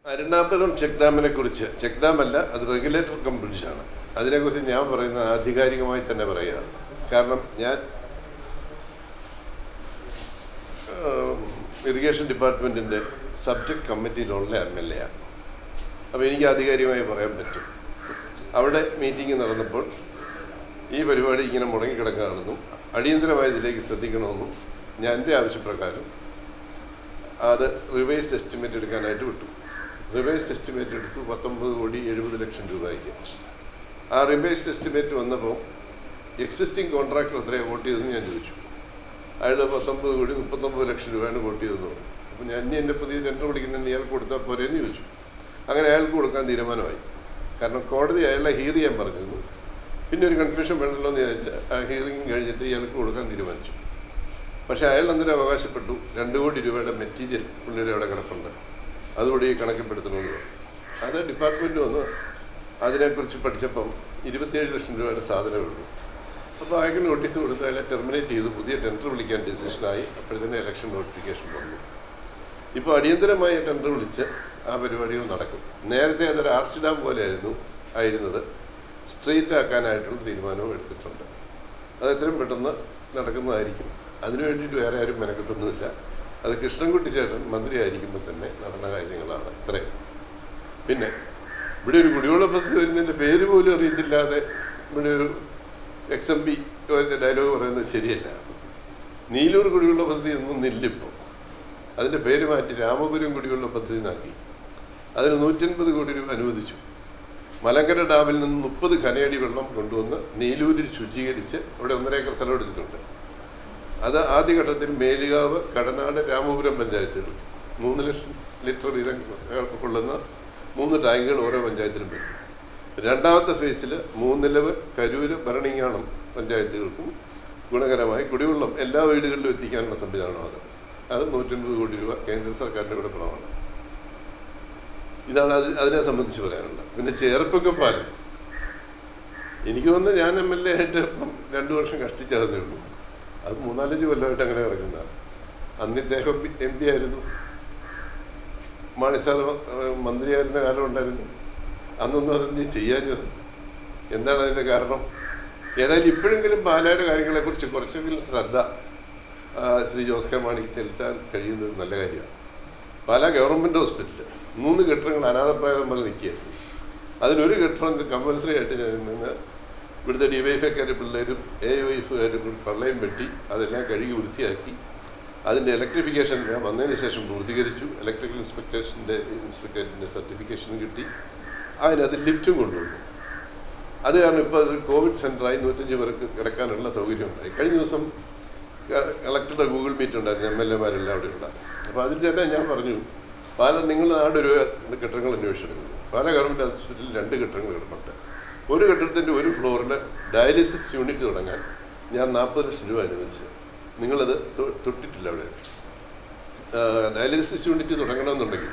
Arunapuram check ഡാമിനെ കുറിച്ച് check dam അല്ല അത് റെഗുലേറ്റർ കം ബ്രിഡ്ജാണ് അതിനെക്കുറിച്ച് ഞാൻ പറയുന്നത് ആധികാരികമായി തന്നെ പറയുകയാണ് കാരണം ഞാൻ ഇറിഗേഷൻ ഡിപ്പാർട്ട്മെൻറ്റിൻ്റെ സബ്ജക്ട് കമ്മിറ്റിയിലുള്ള എം എൽ എ ആണ് അപ്പോൾ എനിക്ക് ആധികാരികമായി പറയാൻ പറ്റും അവിടെ മീറ്റിംഗ് നടന്നപ്പോൾ ഈ പരിപാടി ഇങ്ങനെ മുടങ്ങിക്കിടക്കുകയാണെന്നും അടിയന്തരമായി ഇതിലേക്ക് ശ്രദ്ധിക്കണമെന്നും ഞാൻ എൻ്റെ ആവശ്യപ്രകാരം അത് റിവൈസ്ഡ് എസ്റ്റിമേറ്റ് എടുക്കാനായിട്ട് വിട്ടു റിവൈസ്ഡ് എസ്റ്റിമേറ്റ് എടുത്തു പത്തൊമ്പത് കോടി എഴുപത് ലക്ഷം രൂപയ്ക്ക് ആ റിവൈസ്ഡ് എസ്റ്റിമേറ്റ് വന്നപ്പോൾ എക്സിസ്റ്റിംഗ് കോൺട്രാക്ടർ എത്രയാണ് വോട്ട് ചെയ്തതെന്ന് ഞാൻ ചോദിച്ചു അയാൾ പത്തൊമ്പത് കോടി മുപ്പത്തൊമ്പത് ലക്ഷം രൂപയാണ് വോട്ട് ചെയ്തതെന്ന് പറഞ്ഞു അപ്പോൾ ഞാൻ ഇനി എൻ്റെ പുതിയ ടെൻഡർ വിളിക്കുന്നതിന് ഇയാൾക്ക് കൊടുത്താൽ പോരെയെന്ന് ചോദിച്ചു അങ്ങനെ അയാൾക്ക് കൊടുക്കാൻ തീരുമാനമായി കാരണം കോടതി അയാളെ ഹീർ ചെയ്യാൻ പറഞ്ഞിരുന്നു പിന്നെ ഒരു കൺഫ്യൂഷൻ വേണമല്ലോ എന്ന് വിചാരിച്ചാൽ ആ ഹിയറിംഗ് കഴിഞ്ഞിട്ട് ഇയാൾക്ക് കൊടുക്കാൻ തീരുമാനിച്ചു പക്ഷേ അയാൾ അന്നേരം അവകാശപ്പെട്ടു രണ്ട് കോടി രൂപയുടെ മെറ്റീരിയൽ പുള്ളിയുടെ അവിടെ കിടപ്പുണ്ട് അതുകൂടി കണക്കിൽപ്പെടുത്തണമെന്ന് പറഞ്ഞു അത് ഡിപ്പാർട്ട്മെൻറ്റ് വന്ന് അതിനെക്കുറിച്ച് പഠിച്ചപ്പം ഇരുപത്തിയേഴ് ലക്ഷം രൂപയുടെ സാധനമേ ഉള്ളൂ അപ്പോൾ അയാൾക്ക് നോട്ടീസ് കൊടുത്ത് അയാളെ ടെർമിനേറ്റ് ചെയ്ത് പുതിയ ടെൻഡർ വിളിക്കാൻ ഡിസിഷനായി അപ്പോഴത്തേന് ഇലക്ഷൻ നോട്ടിഫിക്കേഷൻ വന്നു ഇപ്പോൾ അടിയന്തരമായ ടെൻഡർ വിളിച്ച് ആ പരിപാടികൾ നടക്കും നേരത്തെ അതൊരു ആർച്ച് ഡാം പോലെയായിരുന്നു ആയിരുന്നത് സ്ട്രെയിറ്റ് ആക്കാനായിട്ടുള്ള തീരുമാനവും എടുത്തിട്ടുണ്ട് അത് എത്രയും പെട്ടെന്ന് നടക്കുന്നതായിരിക്കും അതിനു വേണ്ടിയിട്ട് വേറെ ആരും മെനക്കെട്ടൊന്നുമില്ല അത് കൃഷ്ണൻകുട്ടി ചേട്ടൻ മന്ത്രിയായിരിക്കുമ്പോൾ തന്നെ നടന്ന കാര്യങ്ങളാണ് ഇത്രയും പിന്നെ ഇവിടെ ഒരു കുടിവെള്ള പദ്ധതി വരുന്നതിൻ്റെ പേര് പോലും അറിയത്തില്ലാതെ ഇവിടെ ഒരു എക്സ് എം പി ഡയലോഗ് പറയുന്നത് ശരിയല്ല നീലൂർ കുടിവെള്ള പദ്ധതി ഒന്നും നില്ലിപ്പോൾ അതിൻ്റെ പേര് മാറ്റി രാമപുരം കുടിവെള്ള പദ്ധതി എന്നാക്കി അതിന് നൂറ്റൻപത് കോടി രൂപ അനുവദിച്ചു മലങ്കര ഡാമിൽ നിന്ന് മുപ്പത് ഖനയടി വെള്ളം കൊണ്ടുവന്ന് നീലൂരിൽ ശുചീകരിച്ച് അവിടെ ഒന്നര ഏക്കർ സ്ഥലം എടുത്തിട്ടുണ്ട് അത് ആദ്യഘട്ടത്തിൽ മേലുകാവ് കടനാട് രാമപുരം പഞ്ചായത്തുകൾ മൂന്ന് ലക്ഷം ലിറ്റർ വീതം കൊള്ളുന്ന മൂന്ന് ടാങ്കുകൾ ഓരോ പഞ്ചായത്തിലും വരും രണ്ടാമത്തെ ഫേസിൽ മൂന്നിലവ് കരൂര് ഭരണിങ്ങാണം പഞ്ചായത്തുകൾക്കും ഗുണകരമായി കുടിവെള്ളം എല്ലാ വീടുകളിലും എത്തിക്കാനുള്ള സംവിധാനമാണ് അത് അത് നൂറ്റൻപത് കോടി രൂപ കേന്ദ്ര സർക്കാരിൻ്റെ കൂടെ പണമാണ് ഇതാണ് അത് അതിനെ സംബന്ധിച്ച് പറയാനുള്ളത് പിന്നെ ചേർപ്പൊക്കെ പാലം എനിക്ക് തോന്നുന്നു ഞാൻ എം എൽ എ ആയിട്ട് ഇപ്പം രണ്ടു വർഷം കഷ്ടിച്ചടന്നേ ഉള്ളൂ അത് മൂന്നാലഞ്ച് കൊല്ലമായിട്ട് അങ്ങനെ കിടക്കുന്നതാണ് അന്ന് ഇദ്ദേഹം എം പി ആയിരുന്നു മാണി സാർ മന്ത്രിയായിരുന്ന കാലം ഉണ്ടായിരുന്നു അന്നൊന്നും അതെന്തും ചെയ്യാഞ്ഞത് എന്താണ് അതിൻ്റെ കാരണം ഏതായാലും ഇപ്പോഴെങ്കിലും പാലയുടെ കാര്യങ്ങളെക്കുറിച്ച് കുറച്ചെങ്കിലും ശ്രദ്ധ ആ, ശ്രീ ജോസ് കെ മാണിക്ക് ചെലുത്താൻ കഴിയുന്നത് നല്ല കാര്യമാണ് പാലാ ഗവൺമെൻറ് ഹോസ്പിറ്റൽ മൂന്ന് കെട്ടിടങ്ങൾ അനാഥപ്രായം പോലെ നിൽക്കുകയായിരുന്നു അതിനൊരു കെട്ടിടം കമ്പൽസറി ആയിട്ട് ഞാൻ നിന്ന് ഇവിടുത്തെ ഡി വൈ എഫ്ഐക്കാർ പിള്ളേരും എ ഒ എഫുകാരും കൂടി പള്ളയും വെട്ടി അതെല്ലാം കഴുകി വൃത്തിയാക്കി അതിൻ്റെ ഇലക്ട്രിഫിക്കേഷൻ ഞാൻ വന്നതിന് ശേഷം പൂർത്തീകരിച്ചു ഇലക്ട്രിക്കൽ ഇൻസ്പെക്ടേഷൻ്റെ ഇൻസ്പെക്ടറിൻ്റെ സർട്ടിഫിക്കേഷൻ കിട്ടി അതിനകത്ത് ലിഫ്റ്റും കൊണ്ടുവന്നു അത് കാരണം ഇപ്പോൾ അത് കോവിഡ് സെൻ്ററായി നൂറ്റഞ്ച് പേർക്ക് കിടക്കാനുള്ള സൗകര്യം ഉണ്ടായി കഴിഞ്ഞ ദിവസം ക- കളക്ടറുടെ ഗൂഗിൾ മീറ്റ് ഉണ്ടായിരുന്നു എം എൽ എമാരെല്ലാം അവിടെ ഉണ്ടായി അപ്പോൾ അതിൽ തന്നെ ഞാൻ പറഞ്ഞു പാല നിങ്ങൾ നാട് ഒരു കെട്ടിടങ്ങൾ അന്വേഷിച്ചെടുക്കുന്നു പാല ഗവൺമെൻറ് ഹോസ്പിറ്റലിൽ രണ്ട് കെട്ടിടങ്ങൾ കിടപ്പുണ്ട് ഒരു കെട്ടിടത്തിൻ്റെ ഒരു ഫ്ലോറിൽ ഡയാലിസിസ് യൂണിറ്റ് തുടങ്ങാൻ ഞാൻ നാൽപ്പത് ലക്ഷം രൂപ അനുവദിച്ചു നിങ്ങളത് തൊ- തൊട്ടിട്ടില്ല അവിടെ ഡയാലിസിസ് യൂണിറ്റ് തുടങ്ങണമെന്നുണ്ടെങ്കിൽ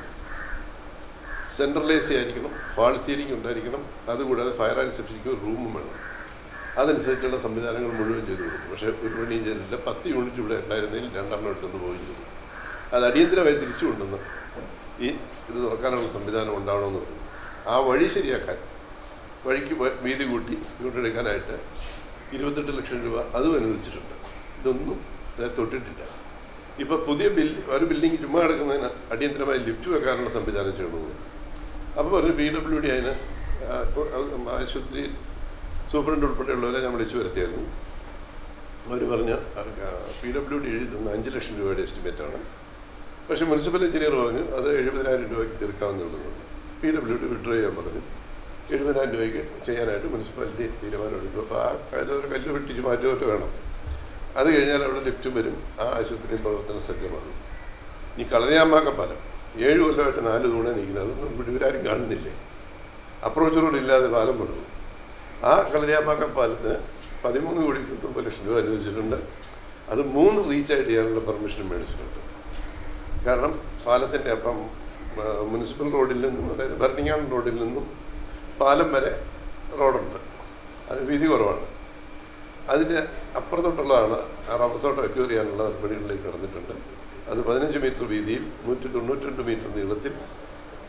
സെൻട്രൽ എ സി ആയിരിക്കണം ഫാൾ സീലിംഗ് ഉണ്ടായിരിക്കണം അതുകൂടാതെ ഫയർ ആൻഡ് സേഫ്റ്റിക്ക് ഒരു റൂമും വേണം അതനുസരിച്ചുള്ള സംവിധാനങ്ങൾ മുഴുവൻ ചെയ്തു കൊടുക്കും പക്ഷേ ഒരു പണിയും ചെയ്തില്ല പത്ത് യൂണിറ്റ് ഇവിടെ ഉണ്ടായിരുന്നതിൽ രണ്ടെണ്ണം എടുത്തുകൊണ്ട് പോയി ചെയ്തു അത് അടിയന്തരമായി തിരിച്ചു കൊണ്ടുവന്ന് ഈ ഇത് തുറക്കാനുള്ള സംവിധാനം ഉണ്ടാവണമെന്ന് പറഞ്ഞു ആ വഴി ശരിയാക്കാൻ വഴിക്ക് വ- വീതി കൂട്ടി ഇങ്ങോട്ടെടുക്കാനായിട്ട് ഇരുപത്തെട്ട് ലക്ഷം രൂപ അതും അനുവദിച്ചിട്ടുണ്ട് ഇതൊന്നും ഇതിനെ തൊട്ടിട്ടില്ല ഇപ്പോൾ പുതിയ ബില്ല് ഒരു ബിൽഡിംഗ് ചുമ്മാ കിടക്കുന്നതിന് അടിയന്തരമായി ലിഫ്റ്റ് വെക്കാനുള്ള സംവിധാനം ചെയ്യണമെന്ന് അപ്പോൾ പറഞ്ഞു പി ഡബ്ല്യു ഡി അതിന് ആ, ആ, ആശുപത്രി സൂപ്രണ്ട് ഉൾപ്പെടെയുള്ളവരെ ഞാൻ വിളിച്ചു വരുത്തിയായിരുന്നു അവർ പറഞ്ഞ പി ഡബ്ല്യു ഡി എഴുതി തന്ന അഞ്ച് ലക്ഷം രൂപയുടെ എസ്റ്റിമേറ്റാണ് പക്ഷേ മുനിസിപ്പൽ എഞ്ചിനീയർ പറഞ്ഞു അത് എഴുപതിനായിരം രൂപയ്ക്ക് തീർക്കാവുന്നുള്ളൂ പി ഡബ്ല്യു ഡി വിഡ്രോ ചെയ്യാൻ പറഞ്ഞു എഴുപതിനായിരം രൂപയ്ക്ക് ചെയ്യാനായിട്ട് മുനിസിപ്പാലിറ്റി തീരുമാനമെടുത്തു അപ്പോൾ ആ കല്ലൊരു കല്ല് വെട്ടിച്ച് മാറ്റുമൊക്കെ വേണം അത് കഴിഞ്ഞാൽ അവിടെ ലിഫ്റ്റ് വരും ആ ആശുപത്രി പ്രവർത്തനം സജ്ജമാകും ഈ കളരിയാമ്പാക്ക പാലം ഏഴ് കൊല്ലമായിട്ട് നാല് തൂണേ നിൽക്കുന്നത് അതൊന്നും ഇവിടെ ഇവരാരും കാണുന്നില്ലേ അപ്രോച്ച് റോഡ് ഇല്ലാതെ പാലം വിടും ആ കളരിയാമ്പാക്ക പാലത്തിന് പതിമൂന്ന് കോടി ഇരുപത്തൊമ്പത് ലക്ഷം രൂപ അനുവദിച്ചിട്ടുണ്ട് അത് മൂന്ന് റീച്ചായിട്ട് ചെയ്യാനുള്ള പെർമിഷൻ മേടിച്ചിട്ടുണ്ട് കാരണം പാലത്തിൻ്റെ അപ്പം ആ, മുനിസിപ്പൽ റോഡിൽ നിന്നും അതായത് ഭരണിങ്ങാൺ റോഡിൽ നിന്നും പാലം വരെ റോഡുണ്ട് അത് വീതി കുറവാണ് അതിൻ്റെ അപ്പുറത്തോട്ടുള്ളതാണ് ആ റബ്ബത്തോട്ട് അക്യൂർ ചെയ്യാനുള്ള നടപടികളിലേക്ക് കടന്നിട്ടുണ്ട് അത് പതിനഞ്ച് മീറ്റർ വീതിയിൽ നൂറ്റി തൊണ്ണൂറ്റിരണ്ട് മീറ്റർ നീളത്തിൽ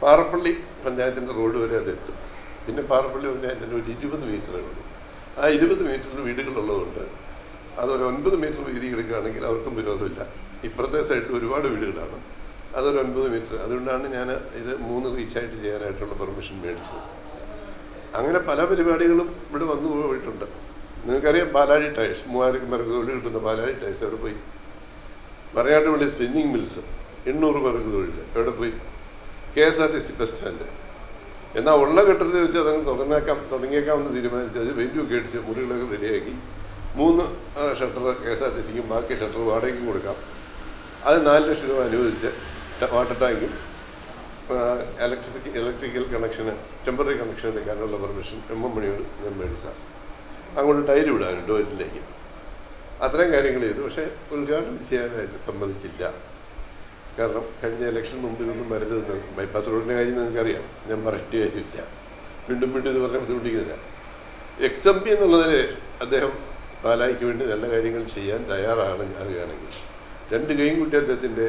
പാറപ്പള്ളി പഞ്ചായത്തിൻ്റെ റോഡ് വരെ അത് എത്തും പിന്നെ പാറപ്പള്ളി പഞ്ചായത്തിൻ്റെ ഒരു ഇരുപത് മീറ്ററേ ഉള്ളൂ ആ ഇരുപത് മീറ്ററിൽ വീടുകളുള്ളതുകൊണ്ട് അതൊരു ഒൻപത് മീറ്റർ വീതി എടുക്കുകയാണെങ്കിൽ അവർക്കും വിരോധമില്ല ഇപ്പുറത്തെ സൈഡിൽ ഒരുപാട് വീടുകളാണ് അതൊരു ഒൻപത് മീറ്റർ അതുകൊണ്ടാണ് ഞാൻ ഇത് മൂന്ന് റീച്ചായിട്ട് ചെയ്യാനായിട്ടുള്ള പെർമിഷൻ മേടിച്ചത് അങ്ങനെ പല പരിപാടികളും ഇവിടെ വന്നു പോയിട്ടുണ്ട് നിങ്ങൾക്കറിയാം പാലാഴി ടയേഴ്സ് മൂവായിരം പേർക്ക് തൊഴിൽ കിട്ടുന്ന പാലാഴി ടയേഴ്സ് എവിടെ പോയി പറയാട്ടുപള്ളി സ്പിന്നിങ് മിൽസ് എണ്ണൂറ് പേർക്ക് തൊഴിൽ എവിടെ പോയി K S R T C bus stand എന്നാൽ ഉള്ള കെട്ടിടത്തിൽ വെച്ച് അതങ്ങ് തുറന്നേക്കാം തുടങ്ങിയേക്കാമെന്ന് തീരുമാനിച്ച് അത് വെയിറ്റുമൊക്കെ അടിച്ച് മുറികളൊക്കെ റെഡിയാക്കി മൂന്ന് shutter K S R T സിക്കും ബാക്കി ഷട്ടർ വാടകയ്ക്കും കൊടുക്കാം അത് നാല് ലക്ഷം രൂപ അനുവദിച്ച് ട- വാട്ടർ ടാങ്കും ഇലക്ട്രിസിറ്റി ഇലക്ട്രിക്കൽ കണക്ഷന് ടെമ്പററി കണക്ഷൻ എടുക്കാനുള്ള പെർമിഷൻ എം എം മണിയോട് ഞാൻ മേടിച്ചാൽ അങ്ങോട്ട് ടൈല് വിടാനും ടോയ്ലറ്റിലേക്ക് അത്രയും കാര്യങ്ങൾ ചെയ്തു പക്ഷേ ഉദ്ഘാടനം ചെയ്യാനായിട്ട് സമ്മതിച്ചില്ല കാരണം കഴിഞ്ഞ ഇലക്ഷൻ മുമ്പ് ഇതൊന്നും വരരുതെന്ന് ബൈപ്പാസ് റോഡിൻ്റെ കാര്യം നിങ്ങൾക്കറിയാം ഞാൻ പറയേണ്ട കാര്യമില്ല വീണ്ടും വീണ്ടും ഇത് പറഞ്ഞാൽ ബുദ്ധിമുട്ടിക്കുന്നില്ല എക്സ് എം പി എന്നുള്ളതിൽ അദ്ദേഹം പാലായിക്ക് വേണ്ടി നല്ല കാര്യങ്ങൾ ചെയ്യാൻ തയ്യാറാണ് അറിയുകയാണെങ്കിൽ രണ്ട് കൈയും കൂട്ടി അദ്ദേഹത്തിൻ്റെ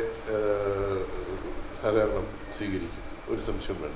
സഹകരണം സ്വീകരിക്കും ഒരു സംശയം വേണ്ട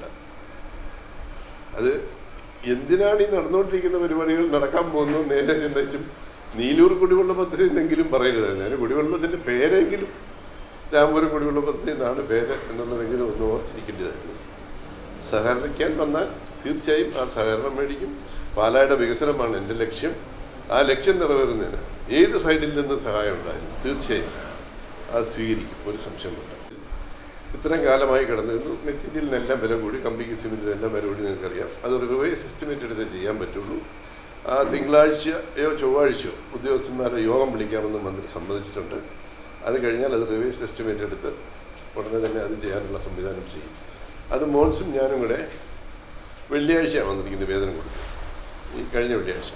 അത് എന്തിനാണ് ഈ നടന്നുകൊണ്ടിരിക്കുന്ന പരിപാടികൾ നടക്കാൻ പോകുന്നത് നേരെ നിർദ്ദേശം നീലൂർ കുടിവെള്ള പദ്ധതി എന്നെങ്കിലും പറയരുത് ഞാൻ കുടിവെള്ളത്തിൻ്റെ പേരെങ്കിലും രാമപുരം കുടിവെള്ള പദ്ധതി എന്നാണ് പേര് എന്നുള്ളതെങ്കിലും ഒന്ന് ഓർത്തിരിക്കേണ്ടതായിരുന്നു സഹകരിക്കാൻ വന്നാൽ തീർച്ചയായും ആ സഹകരണം മേടിക്കും പാലായുടെ വികസനമാണ് എൻ്റെ ലക്ഷ്യം ആ ലക്ഷ്യം നിറവേറുന്നതിന് ഏത് സൈഡിൽ നിന്ന് സഹായം ഉണ്ടായാലും തീർച്ചയായും അത് സ്വീകരിക്കും ഒരു സംശയമുണ്ട് ഇത്രയും കാലമായി കിടന്നിരുന്നു മെറ്റീരിയലിനെല്ലാം വില കൂടി കമ്പിക്ക് സിമെൻറ്റിനെല്ലാം വില കൂടി നിങ്ങൾക്കറിയാം അത് റിവൈസ് എസ്റ്റിമേറ്റ് എടുത്തേ ചെയ്യാൻ പറ്റുള്ളൂ ആ തിങ്കളാഴ്ചയോ ചൊവ്വാഴ്ചയോ ഉദ്യോഗസ്ഥന്മാരുടെ യോഗം വിളിക്കാമെന്ന് മന്ത്രി സമ്മതിച്ചിട്ടുണ്ട് അത് കഴിഞ്ഞാൽ അത് റിവൈസ് എസ്റ്റിമേറ്റ് എടുത്ത് ഉടനെ തന്നെ അത് ചെയ്യാനുള്ള സംവിധാനം ചെയ്യും അത് മോൺസും ഞാനും കൂടെ വെള്ളിയാഴ്ചയാണ് വന്നിരിക്കുന്നത് വേതനം കൊടുത്തത് ഈ കഴിഞ്ഞ വെള്ളിയാഴ്ച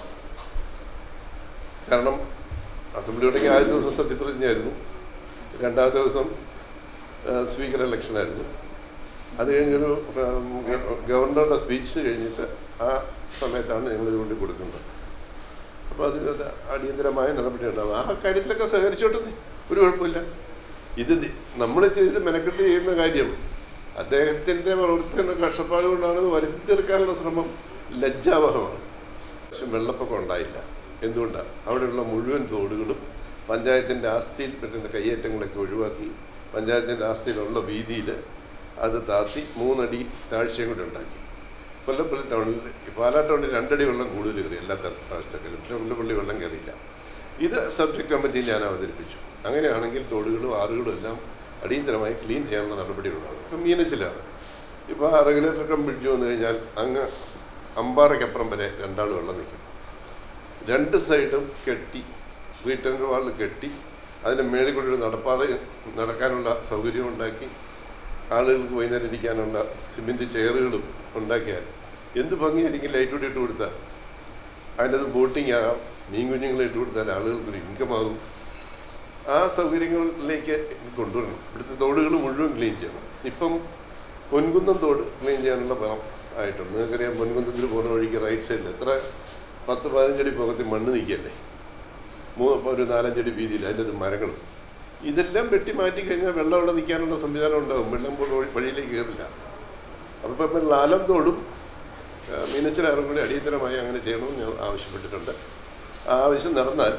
കാരണം അസംബ്ലി തുടങ്ങി ആദ്യ ദിവസം സത്യപ്രതിജ്ഞയായിരുന്നു രണ്ടാമത്തെ ദിവസം സ്പീക്കർ ഇലക്ഷനായിരുന്നു അത് കഴിഞ്ഞൊരു ഉം, ഗ- ഗവർണറുടെ സ്പീച്ച് കഴിഞ്ഞിട്ട് ആ സമയത്താണ് ഞങ്ങൾ ഇതുകൊണ്ട് കൊടുക്കുന്നത് അപ്പോൾ അതിനകത്ത് അടിയന്തരമായ നടപടി ഉണ്ടാവും ആ കാര്യത്തിലൊക്കെ സഹകരിച്ചോട്ടെ ഒരു കുഴപ്പമില്ല ഇത് നമ്മൾ ചെയ്ത് മെനക്കെട്ട് ചെയ്യുന്ന കാര്യം അദ്ദേഹത്തിൻ്റെ പ്രവർത്തന കഷ്ടപ്പാട് കൊണ്ടാണ് ഇത് വരുത്തി തീർക്കാനുള്ള ശ്രമം ലജ്ജാവഹമാണ് പക്ഷെ വെള്ളപ്പൊക്കം ഉണ്ടായില്ല എന്തുകൊണ്ടാണ് അവിടെയുള്ള മുഴുവൻ തോടുകളും പഞ്ചായത്തിൻ്റെ ആസ്തിയിൽ പറ്റുന്ന കയ്യേറ്റങ്ങളൊക്കെ ഒഴിവാക്കി പഞ്ചായത്തിൻ്റെ ആസ്തിയിലുള്ള വീതിയിൽ അത് താത്തി മൂന്നടി താഴ്ചയും കൂടി ഉണ്ടാക്കി കൊല്ലപ്പള്ളി ടൗണിൽ പാലാ ടൗണിൽ രണ്ടടി വെള്ളം കൂടുതൽ കയറി എല്ലാ താഴ്ചക്കലും പക്ഷേ കൊല്ലപ്പള്ളി വെള്ളം കയറിയില്ല ഇത് സബ്ജക്ട് കമ്മിറ്റി ഞാൻ അവതരിപ്പിച്ചു അങ്ങനെയാണെങ്കിൽ തോടുകളും ആറുകളും എല്ലാം അടിയന്തരമായി ക്ലീൻ ചെയ്യാനുള്ള നടപടികളുണ്ടാകും ഇപ്പം മീനച്ചിലാണ് ഇപ്പോൾ ആ റെഗുലേറ്റർ കം ബ്രിഡ്ജ് വന്നു കഴിഞ്ഞാൽ അങ്ങ് അമ്പാറയ്ക്കപ്പുറം വരെ രണ്ടാൾ വെള്ളം നിൽക്കും രണ്ട് സൈഡും കെട്ടി റീറ്റേൺ വാളിൽ കെട്ടി അതിൻ്റെ മേളിൽ കൂടി ഒരു നടപ്പാത നടക്കാനുള്ള സൗകര്യം ഉണ്ടാക്കി ആളുകൾക്ക് വൈകുന്നേരം ഇരിക്കാനുള്ള സിമെൻറ്റ് ചെയറുകളും ഉണ്ടാക്കിയാൽ എന്ത് ഭംഗിയായിരിക്കും ലൈറ്റ് കൂടി ഇട്ട് കൊടുത്താൽ അതിൻ്റെ അത് ബോട്ടിംഗ് ആകാം മീൻ കുഞ്ഞുങ്ങളെ ഇട്ട് കൊടുത്താൽ ആളുകൾക്കൊരു ഇൻകം ആകും ആ സൗകര്യങ്ങളിലേക്ക് ഇത് കൊണ്ടുവരണം ഇവിടുത്തെ തോടുകൾ മുഴുവൻ ക്ലീൻ ചെയ്യണം ഇപ്പം പൊൻകുന്നം തോട് ക്ലീൻ ചെയ്യാനുള്ള പണം ആയിട്ടുണ്ട് നിങ്ങൾക്കറിയാം പൊൻകുന്നത്തിൽ പോകുന്ന വഴിക്ക് റൈറ്റ് സൈഡിൽ എത്ര പത്ത് പതിനഞ്ചടി പുറത്ത് മണ്ണ് നിൽക്കല്ലേ മൂന്ന് ഒരു നാലഞ്ചടി വീതിയിൽ അതിൻ്റെ അത് മരങ്ങളും ഇതെല്ലാം വെട്ടി മാറ്റി കഴിഞ്ഞാൽ വെള്ളം അവിടെ നിൽക്കാനുള്ള സംവിധാനം ഉണ്ടാകും വെള്ളം പോലെ വഴി- വഴിയിലേക്ക് കയറില്ല അപ്പോൾ ഇപ്പം ലാലം തോടും ആ, മീനച്ചിലാറും കൂടി അടിയന്തരമായി അങ്ങനെ ചെയ്യണമെന്ന് ഞാൻ ആവശ്യപ്പെട്ടിട്ടുണ്ട് ആ ആവശ്യം നടന്നാൽ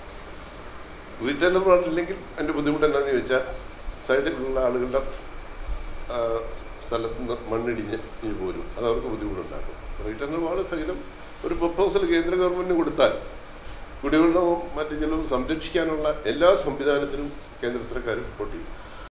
റീറ്റെയിലർ പാടില്ലെങ്കിൽ അതിൻ്റെ ബുദ്ധിമുട്ട് എന്താണെന്ന് ചോദിച്ചാൽ സൈഡിലുള്ള ആളുകളുടെ ആ, സ്ഥലത്ത് നിന്ന് മണ്ണിടിഞ്ഞ് ഇനി പോരും അത് അവർക്ക് ബുദ്ധിമുട്ടുണ്ടാക്കും റീറ്റെയിലർ വാർഡ് സഹിതം ഒരു പ്രപ്പോസൽ കേന്ദ്ര ഗവൺമെൻറ്റിന് കൊടുത്താൽ കുടിവെള്ളവും മറ്റു ജലവും സംരക്ഷിക്കാനുള്ള എല്ലാ സംവിധാനത്തിനും കേന്ദ്ര സർക്കാർ സപ്പോർട്ട് ചെയ്യും